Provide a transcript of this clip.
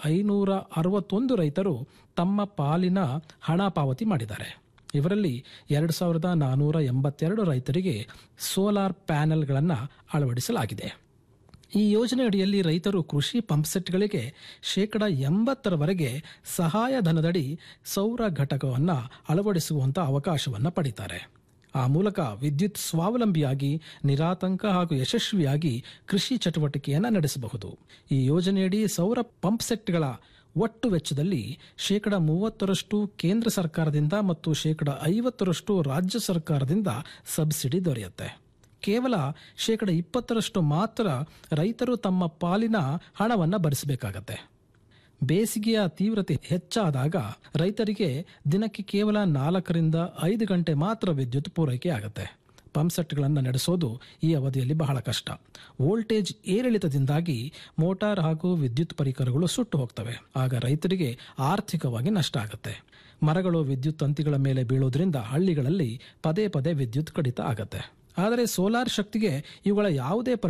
ಐನೂರ ಅರವತ್ತೊಂದು ರೈತರು ತಮ್ಮ ಪಾಲಿನ ಹಣ ಪಾವತಿ ಮಾಡಿದ್ದಾರೆ ಇವರಲ್ಲಿ ಎರಡು ಸಾವಿರದ ನಾನೂರ ಎಂಬತ್ತೆರಡು ರೈತರಿಗೆ ಸೋಲಾರ್ ಪ್ಯಾನೆಲ್ಗಳನ್ನು ಅಳವಡಿಸಲಾಗಿದೆ ಈ ಯೋಜನೆ ಅಡಿಯಲ್ಲಿ ರೈತರು ಕೃಷಿ ಪಂಪ್ಸೆಟ್ಗಳಿಗೆ ಶೇಕಡ ಎಂಬತ್ತರವರೆಗೆ ಸಹಾಯಧನದಡಿ ಸೌರ ಘಟಕವನ್ನು ಅಳವಡಿಸುವಂತ ಅವಕಾಶವನ್ನು ಪಡಿತಾರೆ ಆ ಮೂಲಕ ವಿದ್ಯುತ್ ಸ್ವಾವಲಂಬಿಯಾಗಿ ನಿರಾತಂಕ ಹಾಗೂ ಯಶಸ್ವಿಯಾಗಿ ಕೃಷಿ ಚಟುವಟಿಕೆಯನ್ನು ನಡೆಸಬಹುದು ಈ ಯೋಜನೆಯಡಿ ಸೌರ ಪಂಪ್ಸೆಟ್ಗಳ ಒಟ್ಟು ವೆಚ್ಚದಲ್ಲಿ ಶೇಕಡ ಮೂವತ್ತರಷ್ಟು ಕೇಂದ್ರ ಸರ್ಕಾರದಿಂದ ಮತ್ತು ಶೇಕಡ ಐವತ್ತರಷ್ಟು ರಾಜ್ಯ ಸರ್ಕಾರದಿಂದ ಸಬ್ಸಿಡಿ ದೊರೆಯುತ್ತೆ ಕೇವಲ ಶೇಕಡ ಇಪ್ಪತ್ತರಷ್ಟು ಮಾತ್ರ ರೈತರು ತಮ್ಮ ಪಾಲಿನ ಹಣವನ್ನು ಭರಿಸಬೇಕಾಗತ್ತೆ ಬೇಸಿಗೆಯ ತೀವ್ರತೆ ಹೆಚ್ಚಾದಾಗ ರೈತರಿಗೆ ದಿನಕ್ಕೆ ಕೇವಲ ನಾಲ್ಕರಿಂದ ಐದು ಗಂಟೆ ಮಾತ್ರ ವಿದ್ಯುತ್ ಪೂರೈಕೆ ಆಗುತ್ತೆ ಪಂಪ್ಸೆಟ್ಗಳನ್ನು ನಡೆಸೋದು ಈ ಅವಧಿಯಲ್ಲಿ ಬಹಳ ಕಷ್ಟ ವೋಲ್ಟೇಜ್ ಏರಿಳಿತದಿಂದಾಗಿ ಮೋಟಾರ್ ಹಾಗೂ ವಿದ್ಯುತ್ ಪರಿಕರಗಳು ಸುಟ್ಟು ಹೋಗ್ತವೆ ಆಗ ರೈತರಿಗೆ ಆರ್ಥಿಕವಾಗಿ ನಷ್ಟ ಆಗುತ್ತೆ ಮರಗಳು ವಿದ್ಯುತ್ ತಂತಿಗಳ ಮೇಲೆ ಬೀಳೋದ್ರಿಂದ ಹಳ್ಳಿಗಳಲ್ಲಿ ಪದೇ ಪದೇ ವಿದ್ಯುತ್ ಕಡಿತ ಆಗತ್ತೆ ಆದರೆ ಸೋಲಾರ್ ಶಕ್ತಿಗೆ ಇವುಗಳ ಯಾವುದೇ